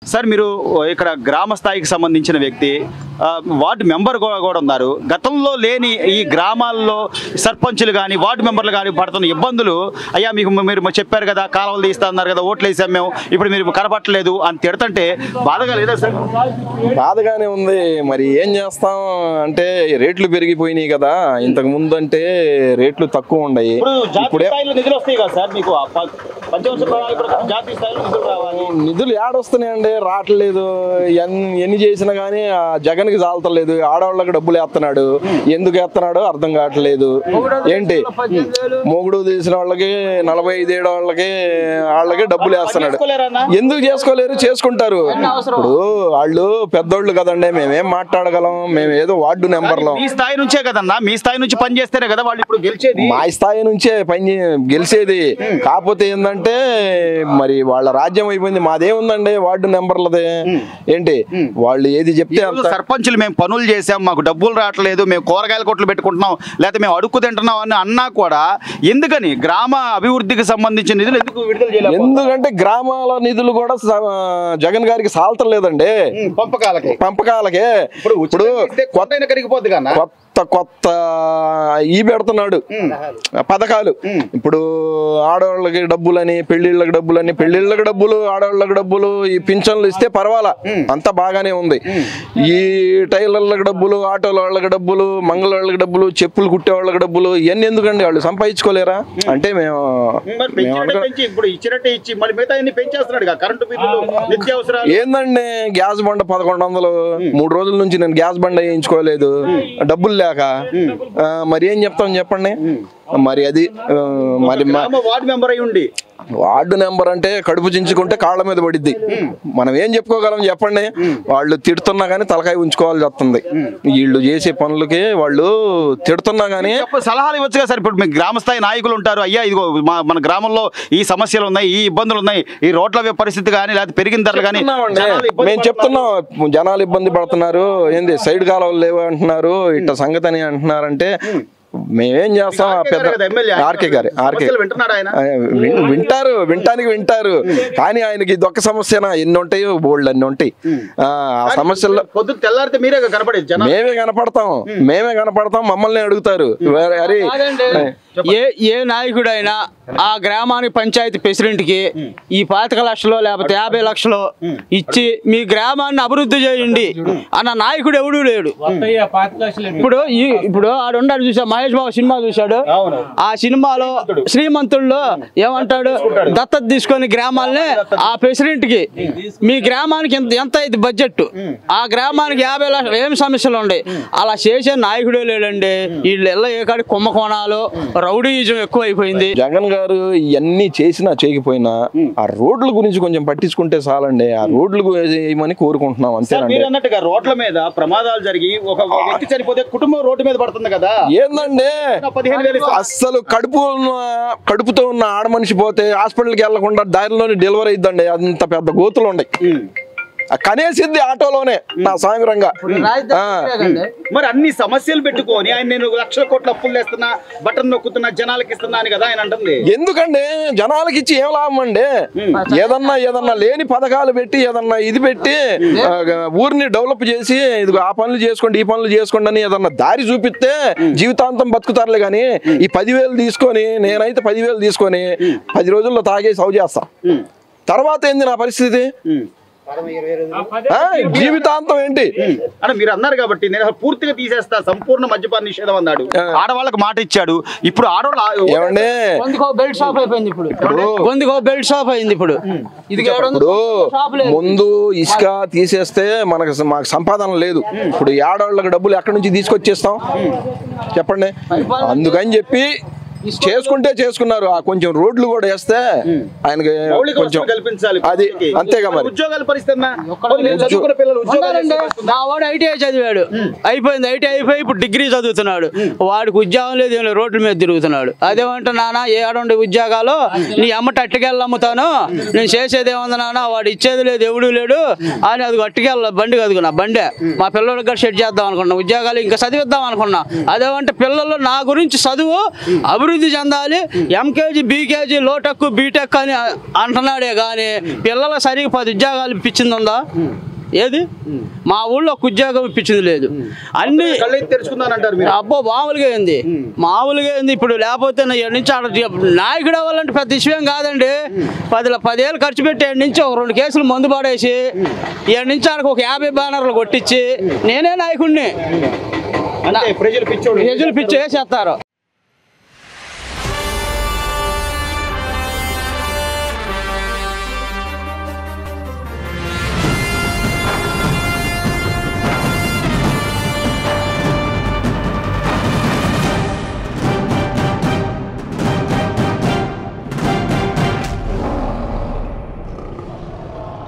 Sir మీరు ఇక్కడ గ్రామ స్థాయికి సంబంధించిన వ్యక్తి ఆ, వార్డు మెంబర్ కూడా కూడా ఉన్నారు గతంలో లేని ఈ గ్రామాల్లో సర్పంచులు కానీ వార్డు మెంబర్లు కానీ పడుతున్న ఇబ్బందులు అయ్యా మీకు మీరు చెప్పారు కదా కాలువలు తీస్తా అన్నారు కదా ఓట్లు వేసాం మేము ఇప్పుడు మీరు కనపట్టలేదు అని తిడుతుంటే బాధగా లేదా సార్ బాధగానే ఉంది మరి ఏం చేస్తాం అంటే రేట్లు పెరిగిపోయినాయి కదా ఇంతకు ముందు అంటే రేట్లు తక్కువ ఉన్నాయి ఇప్పుడు జాతీయ ఇప్పుడే స్థాయిలో నిధులు వస్తాయి కదా సార్ మీకు ఆ ప- పంచవర్ష ప్రణాళిక ప్రకారం జాతీయ స్థాయిలో నిధులు రావాలి నిధులు ఏడొస్తున్నాయండి రావట్లేదు ఎన్- ఎన్ని చేసినా కానీ ఆ జగన్కి చాలతలేదు ఆడవాళ్ళకి డబ్బులు వేస్తున్నాడు ఎందుకు వేస్తున్నాడో అర్థం కావట్లేదు ఏంటి మొగుడు తీసిన వాళ్ళకి నలభై ఐదేడు వాళ్ళకి వాళ్ళకి డబ్బులు వేస్తున్నాడు చేసుకోలేరన్నా? ఎందుకు చేసుకోలేరు చేసుకుంటారు ఇప్పుడు వాళ్ళు పెద్దోళ్ళు కదండి మేమేం మాట్లాడగలం మేము ఏదో వార్డు నెంబర్లో మీ స్థాయి నుంచే కదన్నా మీ స్థాయి నుంచి పని చేస్తేనే కదా వాళ్ళు ఇప్పుడు గెలిచేది మా స్థాయి నుంచే పని చే- గెలిచేది కాకపోతే ఏంటంటే మరి వాళ్ళ రాజ్యం అయిపోయింది మాదేముందండి వార్డు నెంబర్లది ఏంటి వాళ్ళు ఏది చెప్తే ఈరోజు అంత సర్పంచులు మేము పనులు చేసాం మాకు డబ్బులు రావట్లేదు మేము కూరగాయల కొట్లు పెట్టుకుంటున్నాం లేకపోతే మేము అడుక్కు తింటున్నాం అని అన్నా కూడా ఎందుకని గ్రామ అభివృద్ధికి సంబంధించిన నిధులు ఎందుకు విడుదల చేయలేదు ఎందుకంటే గ్రామాల నిధులు కూడా స- జగన్ గారికి సాల్తలేదండి పంపకాలకి పంపకాలకే ఇప్పుడు ఇప్పుడు కొత్త కరిగిపోద్ది కన్నా కొత్త కొత్త ఈ పెడుతున్నాడు పథకాలు ఇప్పుడు ఆడవాళ్ళకి డబ్బులని పెళ్లిళ్ళకి డబ్బులని పెళ్లిళ్ళకి డబ్బులు ఆడవాళ్ళకి డబ్బులు ఈ పింఛన్లు ఇస్తే పర్వాలా అంతా బాగానే ఉంది ఈ టైలర్లకు డబ్బులు ఆటోల వాళ్ళకి డబ్బులు మంగళ వాళ్ళకి డబ్బులు చెప్పులు కుట్టే వాళ్ళకి డబ్బులు ఇవన్నీ ఎందుకండి వాళ్ళు సంపాదించుకోలేరా అంటే మేము మరి మేము పెంచినట్టే అనుకో- పెంచి ఇప్పుడు ఇచ్చినట్టే ఇచ్చి మళ్ళీ మిగతా అన్ని పెంచేస్తున్నాడు కదా కరెంటు బిల్లులు నిత్యావసరాలు ఏందండి గ్యాస్ బండ పదకొండు వందలు మూడు రోజుల నుంచి నేను గ్యాస్ బండ వేయించుకోలేదు డబ్బులు లేక ఆ, మరి ఏం చెప్తాం చెప్పండి మరి అది ఆ, మరి మా- గ్రామ వార్డు మెంబర్ అయి ఉండి వార్డు నెంబర్ అంటే కడుపు చించుకుంటే కాళ్ళ మీద పడిద్ది మనం ఏం చెప్పుకోగలం చెప్పండి వాళ్ళు తిడుతున్నా కానీ తలకాయ ఉంచుకోవాల్సి వస్తుంది వీళ్ళు చేసే పనులకి వాళ్ళు తిడుతున్నా కానీ చెప్ప- సలహాలు ఇవ్వచ్చు కదా సార్ ఇప్పుడు మీ గ్రామ స్థాయి నాయకులు ఉంటారు అయ్యా ఇదిగో మా మన గ్రామంలో ఈ సమస్యలు ఉన్నాయి ఈ ఇబ్బందులు ఉన్నాయి ఈ రోడ్ల పరిస్థితి కానీ లేకపోతే పెరిగిన ధరలు కానీ చెప్తున్నామండి. జనాలు ఇబ్బంది మేము చెప్తున్నాం జనాలు ఇబ్బంది పడుతున్నారు ఏంది సైడ్ కాలువలు లేవు అంటున్నారు ఇట్ట సంగతి అని అంటున్నారంటే మేమేం చేస్తాం ఆ ఆర్కే పెద్ద గారు కదా ఎమ్మెల్యే. ఆర్కే గారి ఆర్కే సమస్యలు వింటున్నాడా ఆయన? ఆయన విన్- వింటారు వింటానికి వింటారు కానీ ఆయనకి ఇది ఒక్క సమస్యనా ఎన్ని ఉంటాయో బోల్డ్ అన్ని ఉంటాయి ఆ ఆ సమస్యల్లో పొద్దున్న తెల్లారితే మీరే కనపడేది జనాలు మేమే కనపడతాం మేమే కనపడతాం మమ్మల్ని అడుగుతారు వేరే- అరే ఏ ఏ నాయకుడైనా ఆ గ్రామానికి పంచాయతీ ప్రెసిడెంట్కి ఈ పాతిక లక్షలు లేకపోతే యాభై లక్షలు ఇచ్చి మీ గ్రామాన్ని అభివృద్ధి చేయండి అన్న నాయకుడు ఎవడూ లేడు ఇప్పుడు ఈ ఇప్పుడు ఆడు ఉన్నాడు చూసా మహేష్ బాబు సినిమా చూశాడు అవును. ఆ సినిమాలో శ్రీమంతుల్లో ఏమంటాడు దత్తత తీసుకొని గ్రామాలనే ఆ ప్రెసిడెంట్ కి మీ గ్రామానికి ఎంత ఎంత అయింది బడ్జెట్ ఆ గ్రామానికి యాభై లక్షలు ఏం సమస్యలు ఉన్నాయి అలా చేసే నాయకుడే లేడండి వీళ్ళు ఎల్ల ఏ కాడి కుంభకోణాలు రౌడీయిజం ఎక్కువ అయిపోయింది జగన్ గారు ఇవన్నీ చేసినా చేయకపోయినా ఆ రోడ్ల గురించి కొంచెం పట్టించుకుంటే చాలండి ఆ రోడ్లు వేయమని కోరుకుంటున్నాం సార్ అంతేనండి మీరు అన్నట్టుగా రోడ్ల మీద ప్రమాదాలు జరిగి ఒక వ్యక్తి చనిపోతే కుటుంబం రోడ్డు మీద పడుతుంది కదా ఏందండి పదిహేను వేలు ఇస్తారు. అస్సలు కడుపు ఉన్న కడుపుతో ఉన్న ఆడ మనిషి పోతే హాస్పిటల్కి వెళ్లకుండా దారిలోనే డెలివరీ అయిద్దండి అంత పెద్ద గోతులు ఉన్నాయి ఆ కనేసిద్ది ఆటోలోనే నా సాయంత్రంగా ఆ. మరి అన్ని సమస్యలు పెట్టుకొని ఆయన నేను లక్షల కోట్ల అప్పులు వేస్తున్నా బటన్ నొక్కుతున్నా జనాలకి ఇస్తున్నా అని కదా ఆయన అంటుంది ఎందుకండి జనాలకి ఇచ్చి ఏం లాభం అండి ఏదన్నా ఏదన్నా లేని పథకాలు పెట్టి ఏదన్నా ఇది పెట్టి ఆ, ఊరిని డెవలప్ చేసి ఇదిగో ఆ పనులు చేసుకోండి ఈ పనులు చేసుకోండి అని ఏదన్నా దారి చూపిస్తే జీవితాంతం బతుకుతారులే కానీ ఈ పదివేలు తీసుకొని నేనైతే పదివేలు తీసుకొని పది రోజుల్లో తాగేసి సౌ చేస్తా తర్వాత ఏంది నా పరిస్థితి ఆ, జీవితాంతం ఏంటి అంటే మీరు అన్నారు కాబట్టి నేను అసలు పూర్తిగా తీసేస్తా సంపూర్ణ మద్యపాన నిషేధం అన్నాడు ఆడవాళ్ళకి మాట ఇచ్చాడు ఇప్పుడు ఆడవాళ్ళు ఏమండి గొంతుకో బెల్ట్ షాప్ అయిపోయింది ఇప్పుడు గొంతుకో బెల్ట్ షాప్ అయింది ఇప్పుడు ఇది ఇప్పుడు ముందు ఇసుక తీసేస్తే మనకు స- మాకు సంపాదన లేదు ఇప్పుడు ఏడవాళ్ళకి డబ్బులు ఎక్కడి నుంచి తీసుకొచ్చేస్తాం చెప్పండి అందుకని చెప్పి చేసుకుంటే చేసుకున్నారు ఆ కొంచెం రోడ్లు కూడా వేస్తే ఆయనకి మౌలిక కొంచెం వసతులు కల్పించాలి అది అంతేగా మరి ఉద్యోగాల పరిస్థితి అన్నా? పోనీ నేను చదువుకున్న పిల్లలు ఉద్యోగాలు ఉన్నారండి. చేసే పరిస్థితి ఉందా? నా వాడు ఐటీఐ చదివాడు అయిపోయింది ఐటీఐ అయిపోయి ఇప్పుడు డిగ్రీ చదువుతున్నాడు వాడికి ఉద్యోగం లేదు ఏం లేదు రోడ్ల మీద తిరుగుతున్నాడు అదేమంటే నాన్న ఏ ఆడుండే ఉద్యోగాలు నీ అమ్మట అట్టుకెళ్ళి అమ్ముతాను నేను చేసేది ఏముంది నాన్న వాడు ఇచ్చేది లేదు ఎవడు లేడు అని అది అట్టుకెళ్ళ బండి కదుకున్నా బండే మా పిల్లలకి కూడా షెడ్ చేద్దాం అనుకున్నా ఉద్యోగాలు ఇంకా చదివిద్దాం అనుకున్నా అదేమంటే పిల్లలు నా గురించి చదువు అభివృద్ధి అభివృద్ధి చెందాలి ఎంకేజీ బీకేజీ లోటెక్ బీటెక్ అని అంటున్నాడే కానీ పిల్లల సరిగ్గా పది ఉద్యోగాలు ఇప్పించిందా ఏది మా ఊళ్ళో ఒక ఉద్యోగం ఇప్పించింది లేదు అన్ని కళ్ళు ఎత్తి తెరుచుకుందానంటారు మీరు అబ్బో మామూలుగా ఏంది మామూలుగా ఏంది ఇప్పుడు లేకపోతే నా ఈడ నుంచి ఆడ నాయకుడు అవ్వాలంటే పెద్ద విషయం కాదండి పది పదేళ్ళు ఖర్చు పెట్టి ఈడ నుంచి ఒక రెండు కేసులు మందు పడేసి ఈడ నుంచి ఆడకు ఒక యాభై బ్యానర్లు కొట్టించి నేనే నాయకుడిని అంటే ప్రజలు పిచ్చోడు ప్రజలు పిచ్చి వేసేస్తారు